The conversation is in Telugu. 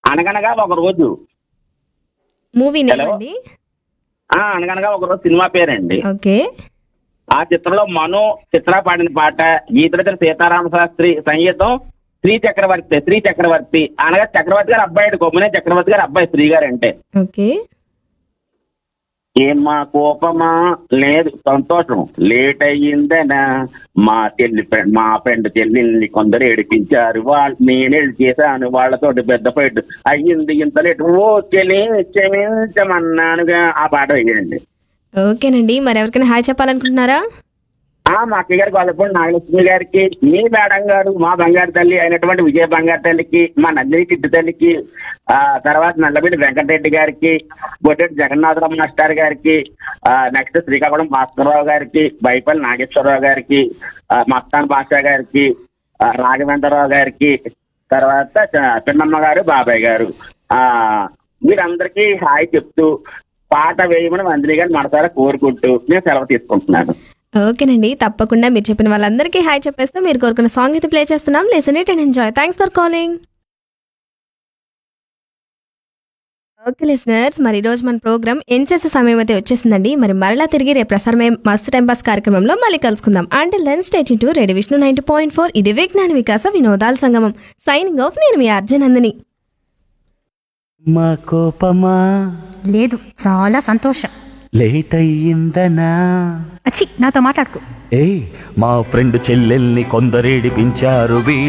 అనగనగా ఒక రోజు మూవీ నేమ్ Hello? అండి ఆ అనగనగా ఒక రోజు సినిమా పేరండి ఓకే ఆ చిత్రంలో మను చిత్ర పాడిన పాట గీతరచన సీతారామ శాస్త్రి సంగీతం శ్రీ చక్రవర్తి శ్రీ చక్రవర్తి అనగా చక్రవర్తి గారు అబ్బాయి కొమ్మనే చక్రవర్తి గారు అబ్బాయి శ్రీ గారు అంటే ఓకే ఏమ్మా కోపమా లేదు సంతోషం లేట్ అయ్యిందనా మా చెల్లి ఫ్రెండ్ మా ఫ్రెండ్ చెల్లిని కొందరు ఏడిపించారు వాళ్ళు నేను చేశాను వాళ్ళతోటి పెద్ద ఫైట్ అయ్యింది ఇంత లేట్ ఓ చెల్లి క్షమించమన్నానుగా ఆ పాట వేయండి ఓకేనండి మరి ఎవరికైనా హాయ్ చెప్పాలనుకుంటున్నారా ఆ మా అక్కయ్య గారికి వాళ్ళప్పుడు నాగలక్ష్మి గారికి మీ మేడం గారు మా బంగారు తల్లి అయినటువంటి విజయ బంగారు తల్లికి మా నందిని కిట్టు తల్లికి ఆ తర్వాత నల్లబిడ్డి వెంకటరెడ్డి గారికి బొట్టెట్టి జగన్నాథరావు మాస్టర్ గారికి ఆ నెక్స్ట్ శ్రీకాకుళం భాస్కరరావు గారికి బైపల్లి నాగేశ్వరరావు గారికి ఆ, మస్తాన్ బాషా గారికి ఆ, రాఘవేంద్రరావు గారికి తర్వాత చ- పిన్నమ్మ గారు బాబాయ్ గారు ఆ మీరందరికీ హాయ్ చెప్తూ పాట వేయమని మంత్రి గారు మనసారా కోరుకుంటూ నేను సెలవు తీసుకుంటున్నాను ఓకేనండి తప్పకుండా మీరు చెప్పిన వాళ్ళందరికీ హాయ్ చెప్పేస్తూ మీరు కోరుకున్న సాంగ్ అయితే ప్లే చేస్తున్నాం listen it and enjoy thanks for calling okay listeners మరి ఈ రోజు మన ప్రోగ్రామ్ ఏం చేసే సమయం అయితే వచ్చేసిందండి మరి మరలా తిరిగి రేపు ప్రసారమే మస్తు టైం పాస్ కార్యక్రమంలో మళ్ళీ కలుసుకుందాం అంటే లెన్ స్టేట్ ఇంటూ రెడీ విష్ణు నైన్టీ పాయింట్ ఫోర్ ఇది విజ్ఞాన వికాస వినోదాల సంగమం సైనింగ్ ఆఫ్ నేను మీ అర్జునందని మా కోపమా లేదు చాలా సంతోషం లేట్ అయ్యిందనా అచ్చి నాతో మాట్లాడుకో ఏ మా ఫ్రెండ్ చెల్లెల్ని కొందరేడిపించారు వీ